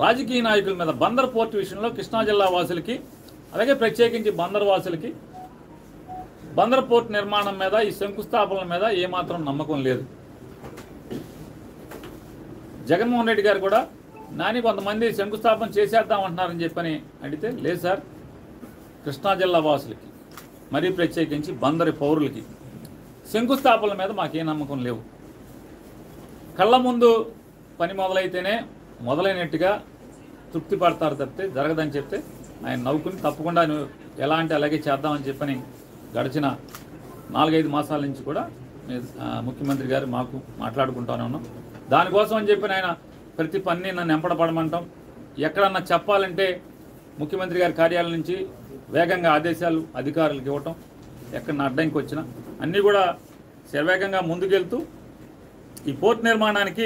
రాజకీయ నాయకుల మీద బందర్ పోర్టు విషయంలో కృష్ణా జిల్లా వాసులకి అలాగే ప్రత్యేకించి బందర్ వాసులకి బందర్ పోర్టు నిర్మాణం మీద ఈ శంకుస్థాపనల మీద ఏమాత్రం నమ్మకం లేదు జగన్మోహన్ రెడ్డి గారు కూడా నాని కొంతమంది శంకుస్థాపన చేసేద్దామంటున్నారని చెప్పని అడిగితే లేదు సార్ కృష్ణా జిల్లా వాసులకి మరీ ప్రత్యేకించి బందరి పౌరులకి శంకుస్థాపనల మీద మాకేం నమ్మకం లేవు కళ్ళ ముందు పని మొదలైతేనే మొదలైనట్టుగా తృప్తి పడతారు తప్పితే జరగదని చెప్తే ఆయన నవ్వుకుని తప్పకుండా నువ్వు ఎలా అంటే అలాగే చేద్దామని చెప్పని గడిచిన నాలుగైదు మాసాల నుంచి కూడా మీ- ఆ, ముఖ్యమంత్రి గారు మాకు మాట్లాడుకుంటానే ఉన్నాం దానికోసం అని చెప్పి ఆయన ప్రతి పని నన్ను ఎంపడపడమంటాం ఎక్కడన్నా చెప్పాలంటే ముఖ్యమంత్రి గారి కార్యాలయం నుంచి వేగంగా ఆదేశాలు అధికారులకు ఇవ్వటం ఎక్కడ నా అడ్డంకి వచ్చినా అన్నీ కూడా శరవేగంగా ముందుకెళ్తూ ఈ పోర్ట్ నిర్మాణానికి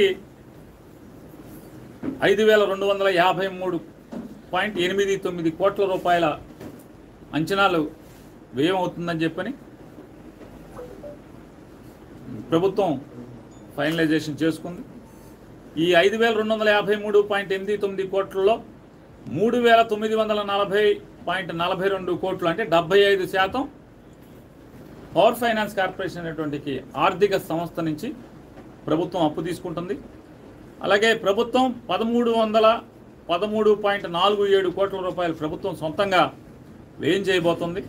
ఐదు వేల రెండు వందల యాభై మూడు పాయింట్ ఎనిమిది తొమ్మిది కోట్ల రూపాయల అంచనాలు వ్యయం అవుతుందని చెప్పని ప్రభుత్వం ఫైనలైజేషన్ చేసుకుంది ఈ ఐదు వేల రెండు వందల యాభై మూడు పాయింట్ ఎనిమిది తొమ్మిది కోట్లలో మూడు వేల తొమ్మిది వందల నలభై పాయింట్ నలభై రెండు కోట్లు అంటే డెబ్బై ఐదు శాతం పవర్ ఫైనాన్స్ కార్పొరేషన్ అనేటువంటి ఆర్థిక సంస్థ నుంచి ప్రభుత్వం అప్పు తీసుకుంటుంది అలాగే ప్రభుత్వం పదమూడు వందల పదమూడు పాయింట్ నాలుగు ఏడు కోట్ల రూపాయలు ప్రభుత్వం సొంతంగా వ్యయం చేయబోతుంది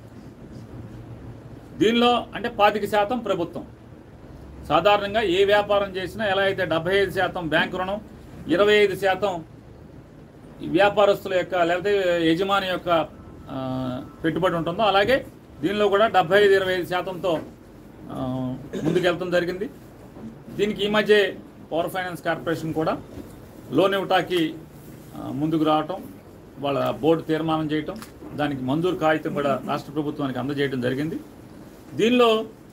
దీనిలో అంటే పాతిక శాతం ప్రభుత్వం సాధారణంగా ఏ వ్యాపారం చేసినా ఎలా అయితే డెబ్బై ఐదు శాతం బ్యాంకు రుణం ఇరవై ఐదు శాతం ఈ వ్యాపారస్తుల యొక్క లేకపోతే యజమాని యొక్క ఆ, పెట్టుబడి ఉంటుందో అలాగే దీనిలో కూడా డెబ్బై ఐదు ఇరవై ఐదు శాతంతో ఆ, ముందుకెళ్తాం జరిగింది దీనికి ఈ మధ్య పవర్ ఫైనాన్స్ కార్పొరేషన్ కూడా లోన్ ఇవ్వటానికి ఆ, ముందుకు రావటం వాళ్ళ బోర్డు తీర్మానం చేయటం దానికి మంజూరు కాగితం కూడా రాష్ట్ర ప్రభుత్వానికి అందజేయడం జరిగింది దీనిలో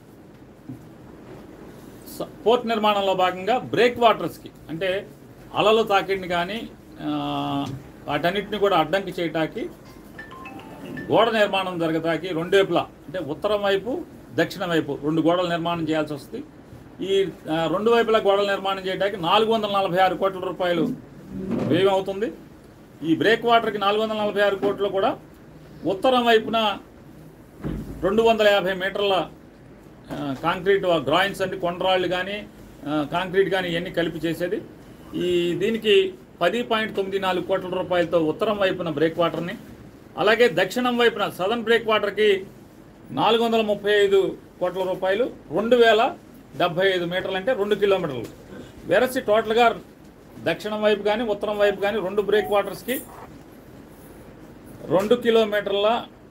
స- పోర్ట్ నిర్మాణంలో భాగంగా బ్రేక్ వాటర్స్కి అంటే అలలు తాకిడిని కానీ ఆ, వాటన్నిటిని కూడా అడ్డంకి చేయటానికి గోడ నిర్మాణం జరగటానికి రెండు వైపులా అంటే ఉత్తరం వైపు దక్షిణ వైపు రెండు గోడల నిర్మాణం చేయాల్సి వస్తుంది ఈ ఆ, రెండు వైపులా గోడల నిర్మాణం చేయడానికి నాలుగు వందల నలభై ఆరు కోట్ల రూపాయలు వ్యయం అవుతుంది ఈ బ్రేక్ వాటర్కి నాలుగు వందల నలభై ఆరు కోట్లు కూడా ఉత్తరం వైపున రెండు వందల యాభై మీటర్ల ఆ, కాంక్రీట్ గ్రాయిన్స్ అండి కొండరాళ్ళు కానీ ఆ, కాంక్రీట్ కానీ ఇవన్నీ కలిపి చేసేది ఈ దీనికి పది పాయింట్ తొమ్మిది నాలుగు కోట్ల రూపాయలతో ఉత్తరం వైపున బ్రేక్ వాటర్ని అలాగే దక్షిణం వైపున సదర్న్ బ్రేక్ వాటర్కి నాలుగు వందల ముప్పై ఐదు కోట్ల రూపాయలు రెండు వేల డెబ్బై ఐదు మీటర్లు అంటే రెండు కిలోమీటర్లు వెరసి టోటల్గా దక్షిణం వైపు కానీ ఉత్తరం వైపు కానీ రెండు బ్రేక్ వాటర్స్కి రెండు కిలోమీటర్ల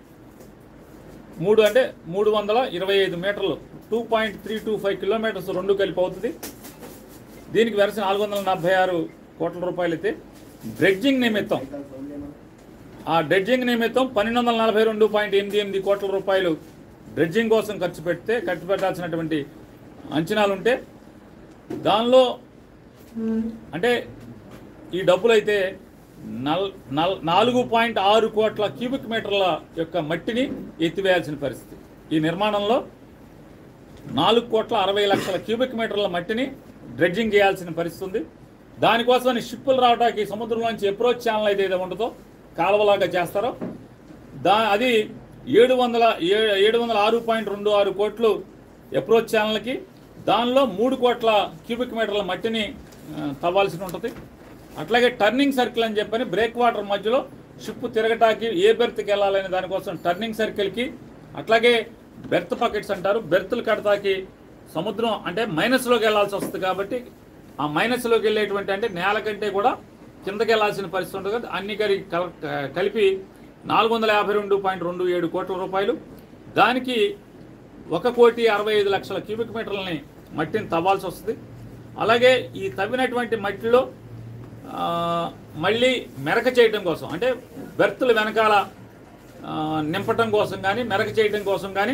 మూడు అంటే మూడు వందల ఇరవై ఐదు మీటర్లు two point three two five kilometers రెండు కలిపి అవుతుంది దీనికి వెరసి నాలుగు వందల డెబ్బై ఆరు కోట్ల రూపాయలు అయితే డ్రెడ్జింగ్ నిమిత్తం ఆ డ్రెడ్జింగ్ నిమిత్తం పన్నెండు వందల నలభై రెండు పాయింట్ ఎనిమిది ఎనిమిది కోట్ల రూపాయలు డ్రెడ్జింగ్ కోసం ఖర్చు పెడితే ఖర్చు పెట్టాల్సినటువంటి అంచనాలు ఉంటే దానిలో అంటే ఈ డబ్బులు అయితే నల్ నల్ నాలుగు పాయింట్ ఆరు కోట్ల క్యూబిక్ మీటర్ల యొక్క మట్టిని ఎత్తివేయాల్సిన పరిస్థితి ఈ నిర్మాణంలో నాలుగు కోట్ల అరవై లక్షల క్యూబిక్ మీటర్ల మట్టిని డ్రెడ్జింగ్ చేయాల్సిన పరిస్థితి ఉంది దానికోసం షిప్పులు రావడానికి సముద్రంలోంచి అప్రోచ్ ఛానల్ అయితే ఏదో ఉంటుందో కాలువలాగా చేస్తారో దా అది ఏడు వందల ఏ- ఏడు వందల ఆరు పాయింట్ రెండు ఆరు కోట్లు అప్రోచ్ ఛానల్కి దానిలో మూడు కోట్ల క్యూబిక్ మీటర్ల మట్టిని ఆ, తవ్వాల్సి ఉంటుంది అట్లాగే టర్నింగ్ సర్కిల్ అని చెప్పని బ్రేక్ వాటర్ మధ్యలో షిప్ తిరగటానికి ఏ బెర్త్కి వెళ్ళాలనే దానికోసం టర్నింగ్ సర్కిల్కి అట్లాగే బెర్త్ పకెట్స్ అంటారు బెర్త్లు కడతాకి సముద్రం అంటే మైనస్లోకి వెళ్ళాల్సి వస్తుంది కాబట్టి ఆ మైనస్లోకి వెళ్ళేటువంటి అంటే నేల కంటే కూడా కిందకి వెళ్ళాల్సిన పరిస్థితి ఉంటుంది కదా అన్ని కలి కల- కలిపి నాలుగు వందల యాభై రెండు పాయింట్ రెండు ఏడు కోట్ల రూపాయలు దానికి ఒక కోటి అరవై ఐదు లక్షల క్యూబిక్ మీటర్లని మట్టిని తవ్వాల్సి వస్తుంది అలాగే ఈ తవ్వినటువంటి మట్టిలో ఆ, మళ్ళీ మెరక చేయటం కోసం అంటే బెర్తులు వెనకాల ఆ, నింపటం కోసం కానీ మెరక చేయటం కోసం కానీ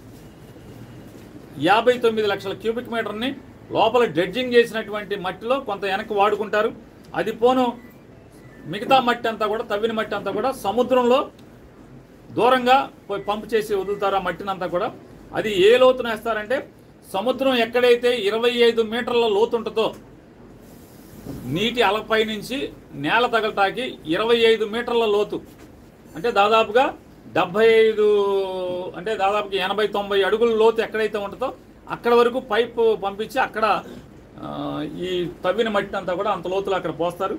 యాభై తొమ్మిది లక్షల క్యూబిక్ మీటర్ని లోపల డ్రెడ్జింగ్ చేసినటువంటి మట్టిలో కొంత వెనక్కి వాడుకుంటారు అది పోను మిగతా మట్టి అంతా కూడా తవ్విన మట్టి అంతా కూడా సముద్రంలో దూరంగా పోయి పంప్ చేసి వదులుతారు ఆ మట్టిని అంతా కూడా అది ఏ లోతున వేస్తారంటే సముద్రం ఎక్కడైతే ఇరవై ఐదు మీటర్ల లోతు ఉంటుందో నీటి అలపై నుంచి నేల తగలటాకి ఇరవై ఐదు మీటర్ల లోతు అంటే దాదాపుగా డెబ్బై ఐదు అంటే దాదాపుగా ఎనభై తొంభై అడుగుల లోతు ఎక్కడైతే ఉంటుందో అక్కడ వరకు పైపు పంపించి అక్కడ ఆ, ఈ తవ్విన మట్టి అంతా కూడా అంత లోతులో అక్కడ పోస్తారు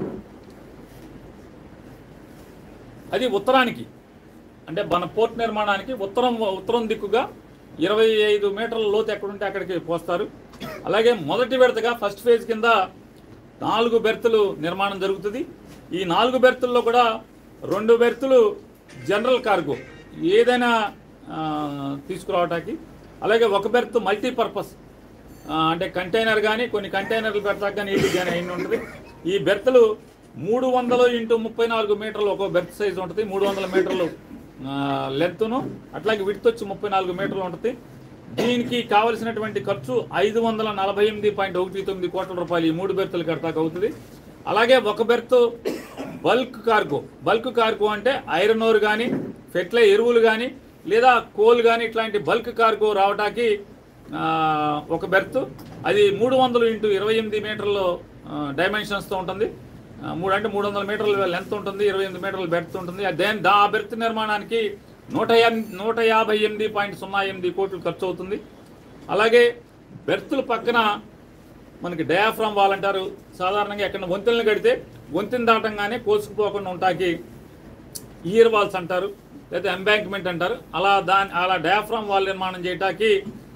అది ఉత్తరానికి అంటే మన పోర్ట్ నిర్మాణానికి ఉత్తరం ఉత్తరం దిక్కుగా ఇరవై ఐదు మీటర్ల లోతు ఎక్కడుంటే అక్కడికి పోస్తారు అలాగే మొదటి విడతగా ఫస్ట్ ఫేజ్ కింద నాలుగు బెర్తులు నిర్మాణం జరుగుతుంది ఈ నాలుగు బెర్తుల్లో కూడా రెండు బెర్తులు జనరల్ కార్గో ఏదైనా ఆ, తీసుకురావటానికి అలాగే ఒక బెర్త్ మల్టీపర్పస్ ఆ, అంటే కంటైనర్ కానీ కొన్ని కంటైనర్లు పెడతాక కానీ ఇది కానీ అయిన ఉంటుంది ఈ బెర్త్లు మూడు వందలు ఇంటూ ముప్పై నాలుగు మీటర్లు ఒక బెర్త్ సైజ్ ఉంటుంది మూడు వందల మీటర్లు లెంత్ను అట్లాగే విడ్త్ వచ్చి ముప్పై నాలుగు మీటర్లు ఉంటుంది దీనికి కావలసినటువంటి ఖర్చు ఐదు వందల నలభై ఎనిమిది పాయింట్ ఒకటి తొమ్మిది కోట్ల రూపాయలు ఈ మూడు బెర్తులు కడతాకు అవుతుంది అలాగే ఒక berth bulk cargo bulk cargo అంటే ఐరన్ ఓర్ కానీ ఫెట్ల ఎరువులు కానీ లేదా కోల్ కానీ ఇట్లాంటి బల్క్ కార్గో రావటానికి ఆ, ఒక బెర్త్ అది మూడు వందలు ఇంటూ ఇరవై ఎనిమిది మీటర్లు డైమెన్షన్స్తో ఉంటుంది ఆ, మూడు అంటే మూడు వందల మీటర్ల లెంత్ ఉంటుంది ఇరవై ఎనిమిది మీటర్ల బెర్త్ ఉంటుంది దేని దా బెర్త్ నిర్మాణానికి నూట ఎన్- నూట యాభై ఎనిమిది పాయింట్ సున్నా ఎనిమిది కోట్లు ఖర్చు అవుతుంది అలాగే బెర్తుల పక్కన మనకి డయాఫ్రామ్ వాల్ అంటారు సాధారణంగా ఎక్కడ వంతెనలు కడితే వంతెన దాటంగానే కోసుకుపోకుండా ఉంటాకి ఇయర్ వాల్స్ అంటారు లేదా ఎంబాంక్మెంట్ అంటారు అలా దాని అలా డయాఫ్రామ్ వాల్ నిర్మాణం చేయటానికి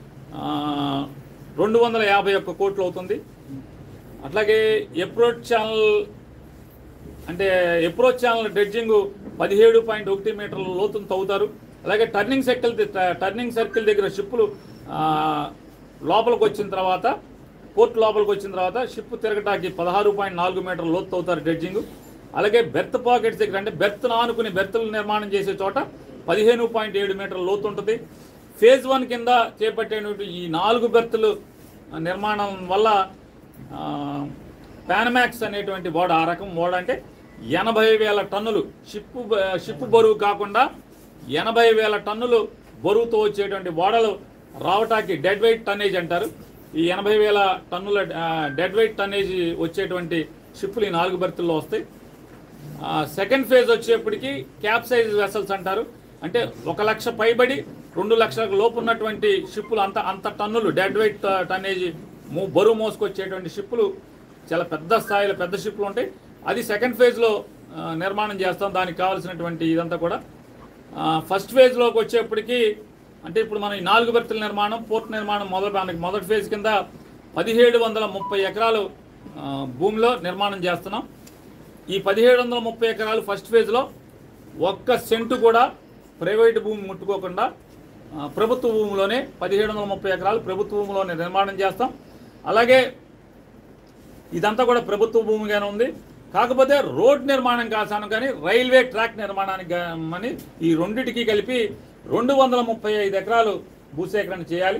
రెండు వందల యాభై ఒక్క కోట్లు అవుతుంది అట్లాగే అప్రోచ్ ఛానల్ అంటే అప్రోచ్ ఛానల్ డ్రెడ్జింగ్ పదిహేడు పాయింట్ ఒకటి మీటర్ల లోతును తవ్వుతారు అలాగే టర్నింగ్ సర్కిల్ టర్నింగ్ సర్కిల్ దగ్గర షిప్పులు ఆ, లోపలికి వచ్చిన తర్వాత పోర్ట్ లోపలికి వచ్చిన తర్వాత షిప్ తిరగటానికి పదహారు పాయింట్ నాలుగు మీటర్ల లోతు తవ్వుతారు డ్రెడ్జింగ్ అలాగే బెర్త్ పాకెట్స్ దగ్గర అంటే బెర్త్ ఆనుకుని బెర్తులు నిర్మాణం చేసే చోట పదిహేను పాయింట్ ఏడు మీటర్ల లోతు ఉంటుంది ఫేజ్ వన్ కింద చేపట్టేటువంటి ఈ నాలుగు బెర్తులు నిర్మాణం వల్ల ఆ, పానమాక్స్ అనేటువంటి ఓడ ఆ రకం ఓడ అంటే ఎనభై వేల టన్నులు షిప్ బ- షిప్ బరువు కాకుండా ఎనభై వేల టన్నులు బరువుతో వచ్చేటువంటి ఓడలు రావటానికి డెడ్ వెయిట్ టన్నేజ్ అంటారు ఈ ఎనభై వేల టన్నుల ఆ, డెడ్ వెయిట్ టన్నేజ్ వచ్చేటువంటి షిప్పులు ఈ నాలుగు బెర్తుల్లో వస్తాయి ఆ, సెకండ్ ఫేజ్ వచ్చేప్పటికి క్యాప్ సైజ్ వెసల్స్ అంటారు అంటే ఒక లక్ష పైబడి రెండు లక్షల లోపు ఉన్నటువంటి షిప్పులు అంత అంత టన్నులు డెడ్ వెయిట్ టన్నేజ్ మో బరువు మోసుకొచ్చేటువంటి షిప్పులు చాలా పెద్ద స్థాయిలో పెద్ద షిప్పులు ఉంటాయి అది సెకండ్ ఫేజ్లో ఆ, నిర్మాణం చేస్తాం దానికి కావాల్సినటువంటి ఇదంతా కూడా ఆ, ఫస్ట్ ఫేజ్లోకి వచ్చేప్పటికి అంటే ఇప్పుడు మనం ఈ నాలుగు బెర్తుల నిర్మాణం పోర్ట్ నిర్మాణం మొదలు మనకి మొదటి ఫేజ్ కింద పదిహేడు వందల ముప్పై ఎకరాలు ఆ, భూమిలో నిర్మాణం చేస్తున్నాం ఈ పదిహేడు వందల ముప్పై ఎకరాలు ఫస్ట్ ఫేజ్లో ఒక్క సెంటు కూడా ప్రైవేట్ భూమి ముట్టుకోకుండా ఆ, ప్రభుత్వ భూమిలోనే పదిహేడు వందల ముప్పై ఎకరాలు ప్రభుత్వ భూమిలోనే నిర్మాణం చేస్తాం అలాగే ఇదంతా కూడా ప్రభుత్వ భూమిగానే ఉంది కాకపోతే రోడ్ నిర్మాణం కాసాను కానీ రైల్వే ట్రాక్ నిర్మాణానికి గా- అని ఈ రెండిటికి కలిపి రెండు వందల ముప్పై ఐదు ఎకరాలు భూసేకరణ చేయాలి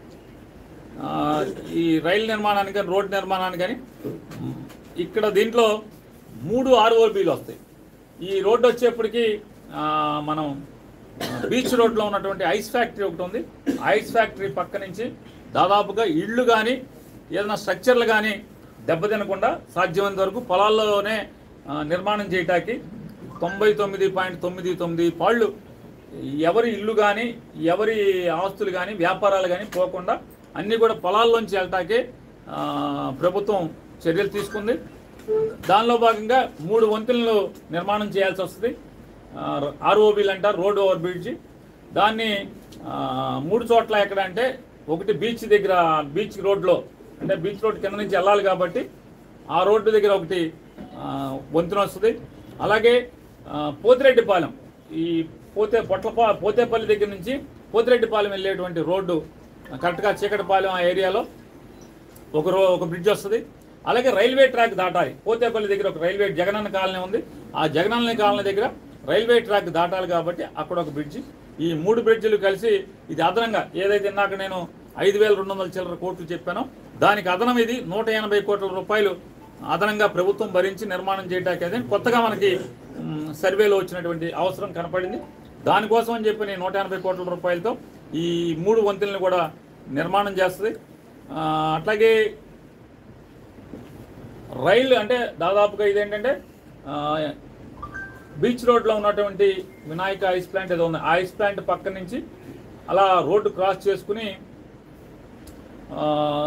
ఆ, ఈ రైలు నిర్మాణానికి కానీ రోడ్ నిర్మాణానికి కానీ ఇక్కడ దీంట్లో మూడు ఆర్ఓబీలు వస్తాయి ఈ రోడ్డు వచ్చేప్పటికి ఆ, మనం ఆ, బీచ్ రోడ్లో ఉన్నటువంటి ఐస్ ఫ్యాక్టరీ ఒకటి ఉంది ఐస్ ఫ్యాక్టరీ పక్క నుంచి దాదాపుగా ఇళ్ళు కానీ ఏదైనా స్ట్రక్చర్లు కానీ దెబ్బతినకుండా సాధ్యమైనంత వరకు పొలాల్లోనే ఆ, నిర్మాణం చేయటానికి తొంభై తొమ్మిది పాయింట్ తొమ్మిది తొమ్మిది పాళ్ళు ఎవరి ఇల్లు కానీ ఎవరి ఆస్తులు కానీ వ్యాపారాలు కానీ పోకుండా అన్నీ కూడా పొలాల్లోంచి వెళ్ళటాకే ఆ, ప్రభుత్వం చర్యలు తీసుకుంది దానిలో భాగంగా మూడు వంతెనలు నిర్మాణం చేయాల్సి వస్తుంది ఆర్ఓబీలు అంటారు రోడ్ ఓవర్ బ్రిడ్జి దాన్ని ఆ, మూడు చోట్ల ఎక్కడ అంటే ఒకటి బీచ్ దగ్గర బీచ్ రోడ్లో అంటే బీచ్ రోడ్ కింద నుంచి వెళ్ళాలి కాబట్టి ఆ రోడ్డు దగ్గర ఒకటి ఆ, వంతెన వస్తుంది అలాగే ఆ, పోతిరెడ్డిపాలెం ఈ పోతే పొట్లపా పోతేపల్లి దగ్గర నుంచి పోతిరెడ్డిపాలెం వెళ్ళేటువంటి రోడ్డు కరెక్ట్గా చీకటిపాలెం ఆ ఏరియాలో ఒక రో ఒక బ్రిడ్జ్ వస్తుంది అలాగే రైల్వే ట్రాక్ దాటాలి పోతేపల్లి దగ్గర ఒక రైల్వే జగనన్న కాలనీ ఉంది ఆ జగనన్న కాలనీ దగ్గర రైల్వే ట్రాక్ దాటాలి కాబట్టి అక్కడ ఒక బ్రిడ్జి ఈ మూడు బ్రిడ్జిలు కలిసి ఇది అదనంగా ఏదైతే ఇందాక నేను ఐదు వేల రెండు వందల చిల్లర కోట్లు చెప్పానో దానికి అదనం ఇది నూట ఎనభై కోట్ల రూపాయలు అదనంగా ప్రభుత్వం భరించి నిర్మాణం చేయడానికి అదే కొత్తగా మనకి మ్, సర్వేలో వచ్చినటువంటి అవసరం కనపడింది దానికోసం అని చెప్పి నేను నూట ఎనభై కోట్ల రూపాయలతో ఈ మూడు వంతెనలు కూడా నిర్మాణం చేస్తుంది ఆ, అట్లాగే రైలు అంటే దాదాపుగా ఇదేంటంటే ఆ, బీచ్ రోడ్లో ఉన్నటువంటి వినాయక ఐస్ ప్లాంట్ ఏదో ఉంది ఆ ఐస్ ప్లాంట్ పక్క నుంచి అలా రోడ్డు క్రాస్ చేసుకుని ఆ,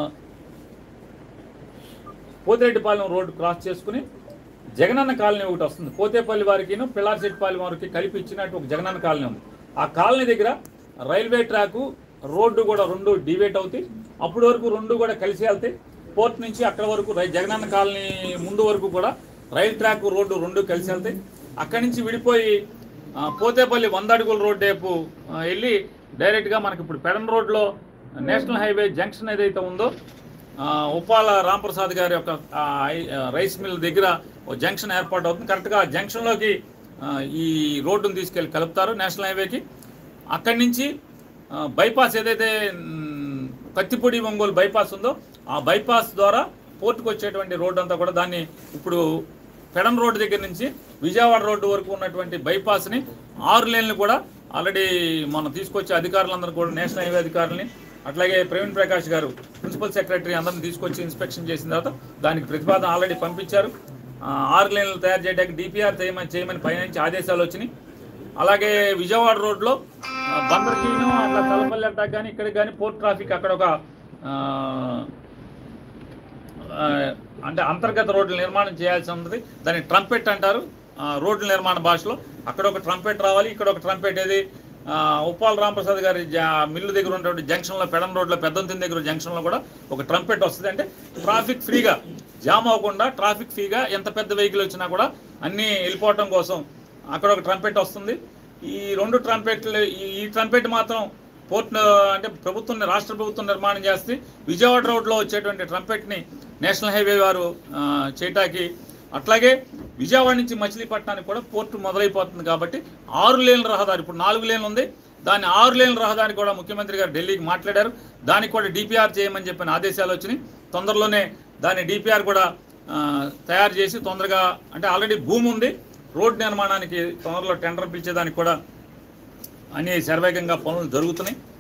పోతిరెడ్డిపాలెం రోడ్డు క్రాస్ చేసుకుని జగనన్న కాలనీ ఒకటి వస్తుంది పోతేపల్లి వారికిను పిల్లార్చెట్టిపాలెం వారికి కలిపి ఇచ్చినట్టు ఒక జగనన్న కాలనీ ఉంది ఆ కాలనీ దగ్గర రైల్వే ట్రాకు రోడ్డు కూడా రెండు డివేట్ అవుతాయి అప్పటి వరకు రెండు కూడా కలిసి వెళ్తాయి పోర్ట్ నుంచి అక్కడ వరకు రై జగనన్న కాలనీ ముందు వరకు కూడా రైల్ ట్రాక్ రోడ్డు రెండు కలిసి వెళ్తాయి అక్కడి నుంచి విడిపోయి ఆ, పోతేపల్లి వంద అడుగుల రోడ్డు వైపు ఆ, వెళ్ళి డైరెక్ట్గా మనకి ఇప్పుడు పెడన్ రోడ్లో నేషనల్ హైవే జంక్షన్ ఏదైతే ఉందో ఆ, ఉప్పాల రాంప్రసాద్ గారి యొక్క ఆ, ఐ- ఆ, రైస్ మిల్ దగ్గర ఓ జంక్షన్ ఏర్పాటు అవుతుంది కరెక్ట్గా ఆ జంక్షన్లోకి ఆ, ఈ రోడ్డును తీసుకెళ్ళి కలుపుతారు నేషనల్ హైవేకి అక్కడి నుంచి ఆ, బైపాస్ ఏదైతే మ్, కత్తిపూడి ఒంగోలు బైపాస్ ఉందో ఆ బైపాస్ ద్వారా పోర్టుకు వచ్చేటువంటి రోడ్డు అంతా కూడా దాన్ని ఇప్పుడు పెడన్ రోడ్డు దగ్గర నుంచి విజయవాడ రోడ్డు వరకు ఉన్నటువంటి బైపాస్ని ఆరు లేన్లు కూడా ఆల్రెడీ మనం తీసుకొచ్చే అధికారులందరూ కూడా నేషనల్ హైవే అధికారులని అట్లాగే ప్రవీణ్ ప్రకాష్ గారు ప్రిన్సిపల్ సెక్రటరీ అందరిని తీసుకొచ్చి ఇన్స్పెక్షన్ చేసిన తర్వాత దానికి ప్రతిపాదన ఆల్రెడీ పంపించారు ఆ, ఆరు లేన్లు తయారు చేయడానికి డిపిఆర్ చేయమని చేయమని పైనుంచి ఆదేశాలు వచ్చినాయి అలాగే విజయవాడ రోడ్లో ఆ, బందర్కీను అట్లా తలపల్లి అట్టా కానీ ఇక్కడికి కానీ పోర్ట్ ట్రాఫిక్ అక్కడ ఒక ఆ, ఆ, అంటే అంతర్గత రోడ్ల నిర్మాణం చేయాల్సి ఉంటుంది దాన్ని ట్రంపెట్ అంటారు ఆ, రోడ్ల నిర్మాణ భాషలో అక్కడ ఒక ట్రంపెట్ రావాలి ఇక్కడ ఒక ట్రంపెట్ ఏది ఆ, ఉప్పాల రామప్రసాద్ గారి జా- మిల్లు దగ్గర ఉన్నటువంటి జంక్షన్లో పెడన్ రోడ్లో పెద్దంతిని దగ్గర జంక్షన్లో కూడా ఒక ట్రంపెట్ వస్తుంది అంటే ట్రాఫిక్ ఫ్రీగా జామ్ అవ్వకుండా ట్రాఫిక్ ఫ్రీగా ఎంత పెద్ద వెహికల్ వచ్చినా కూడా అన్నీ వెళ్ళిపోవటం కోసం అక్కడ ఒక ట్రంపెట్ వస్తుంది ఈ రెండు ట్రంపెట్లు ఈ ఈ ట్రంపెట్ మాత్రం పోర్ట్ అంటే ప్రభుత్వం రాష్ట్ర ప్రభుత్వం నిర్మాణం చేస్తే విజయవాడ రోడ్లో వచ్చేటువంటి ట్రంపెట్ని నేషనల్ హైవే వారు ఆ, చేయటానికి అట్లాగే విజయవాడ నుంచి మచిలీపట్నానికి కూడా పోర్టు మొదలైపోతుంది కాబట్టి ఆరు లేన్ల రహదారి ఇప్పుడు నాలుగు లేన్లు ఉంది దాన్ని ఆరు లేన్ల రహదారి కూడా ముఖ్యమంత్రి గారు ఢిల్లీకి మాట్లాడారు దానికి కూడా డిపిఆర్ చేయమని చెప్పిన ఆదేశాలు వచ్చినాయి తొందరలోనే దాన్ని డిపిఆర్ కూడా ఆ, తయారు చేసి తొందరగా అంటే ఆల్రెడీ భూమి ఉంది రోడ్ నిర్మాణానికి తొందరలో టెండర్ పిలిచేదానికి కూడా అన్ని శరవేగంగా పనులు జరుగుతున్నాయి